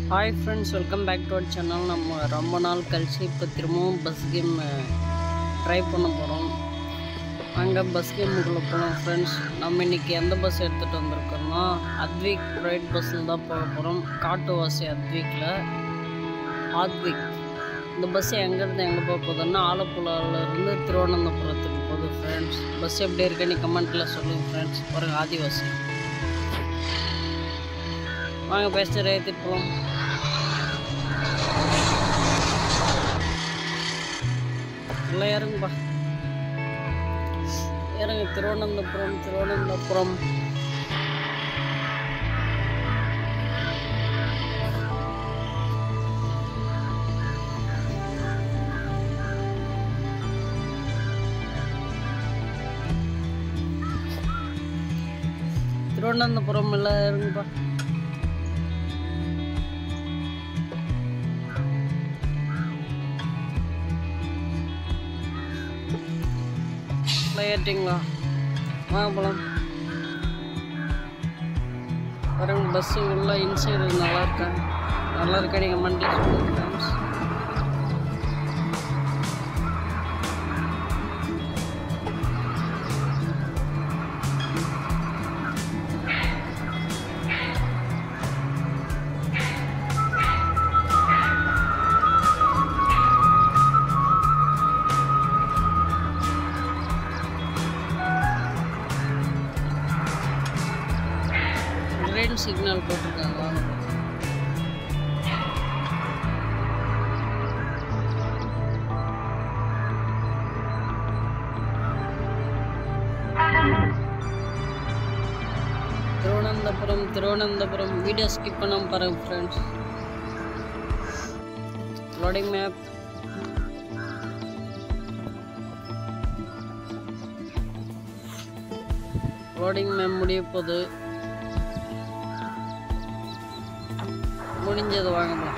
Hi friends welcome back to our channel நம்ம ரொம்ப நாள் கழிச்சு இப்போ திரும்பவும் பஸ் கேம் ட்ரை பண்ண போகிறோம் அங்கே பஸ் கேமுக்குள்ளே போனோம் ஃப்ரெண்ட்ஸ் நம்ம இன்றைக்கி எந்த பஸ் எடுத்துகிட்டு வந்திருக்கோம்னா அத்விக் ப்ரைவேட் பஸ்ஸில் தான் போக போகிறோம் காட்டுவாசி அத்விக்கில் ஆத்விக் இந்த பஸ் எங்கேருந்து எங்கே போக போகுதுன்னா ஆலப்புழாவிலேருந்து திருவனந்தபுரத்துக்கு போகுது ஃப்ரெண்ட்ஸ் பஸ் எப்படி இருக்குன்னு கமெண்ட்டில் சொல்லுங்கள் ஃப்ரெண்ட்ஸ் ஒரு ஆதிவாசி வாங்க பேசுகிற ஏற்றிட்டு போகலாம் எல்லாம் இறங்குப்பா இறங்கு திருவனந்தபுரம் திருவனந்தபுரம் திருவனந்தபுரம் எல்லாம் இறங்குப்பா ஏற்றிங்களா வாங்க போகலாம் பாருங்க பஸ்ஸு உள்ள இன்சைடு நல்லா இருக்கா நல்லா இருக்கா நீங்கள் மண்டி சொல்லுங்க ஃப்ரெண்ட்ஸ் கிரீன் சிக்னல் போட்டிருக்காங்க வாங்க போலாம். திருவனந்தபுரம் திருவனந்தபுரம் வீடியோ ஸ்கிப் பண்ணாம பாருங்க friends loading map loading map முடிய போகுது முடிஞ்சது வாங்கலாம்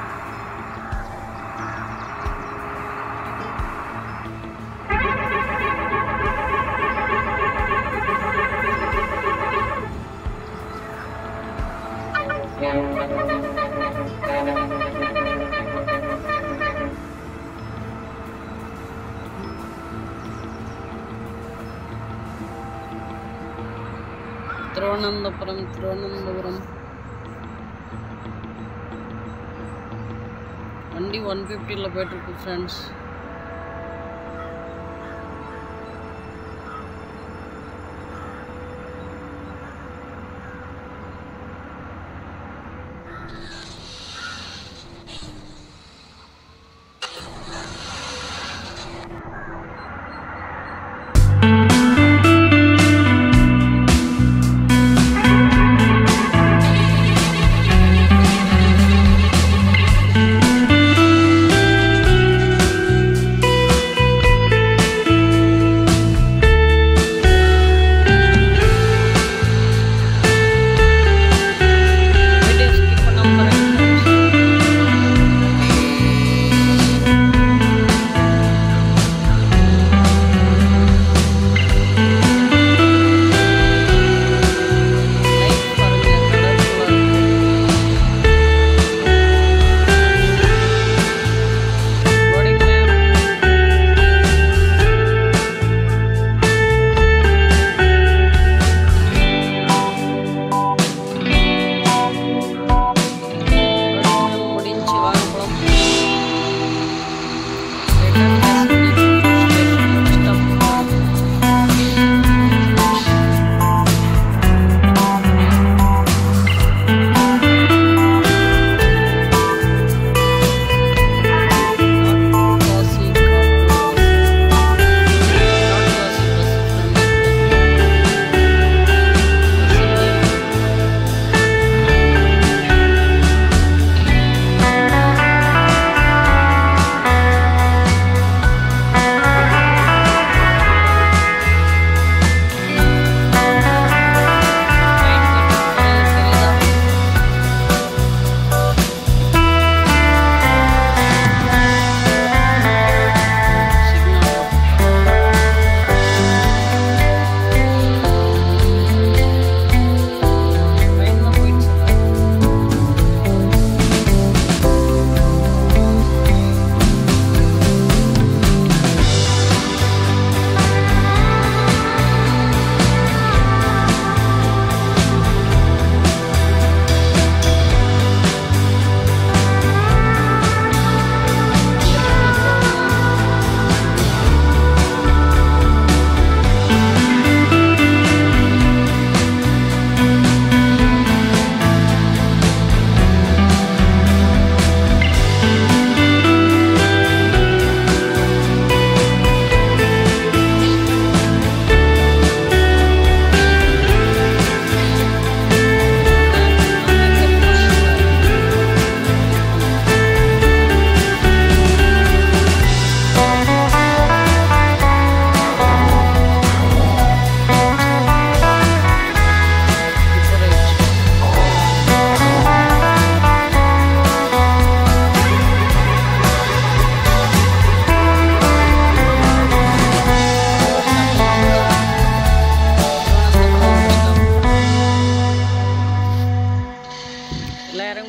திருவனந்தபுரம் திருவனந்தபுரம் வண்டி ஒன் ஃபிஃப்டியில் போயிட்டுருக்கு ஃப்ரெண்ட்ஸ்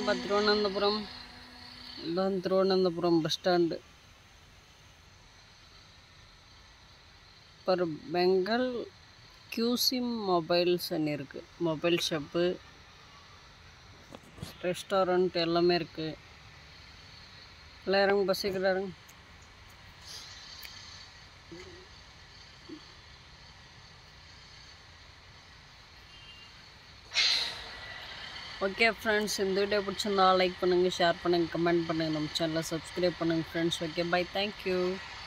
நம்ம திருவனந்தபுரம் இதுதான் திருவனந்தபுரம் பஸ் ஸ்டாண்டு பர் பெங்கால் கியூசிம் மொபைல்ஸ்ன்னு இருக்குது மொபைல் ஷாப்பு ரெஸ்டாரண்ட் எல்லாமே இருக்குது எல்லாரும் பஸ் இருக்கிறாருங்க ஓகே ஃப்ரெண்ட்ஸ் இந்த வீடியோ பிடிச்சிருந்தா லைக் பண்ணுங்கள் ஷேர் பண்ணுங்கள் கமெண்ட் பண்ணுங்கள் நம்ம சேனலை சப்ஸ்கிரைப் பண்ணுங்கள் ஃப்ரெண்ட்ஸ் ஓகே பை தேங்க்யூ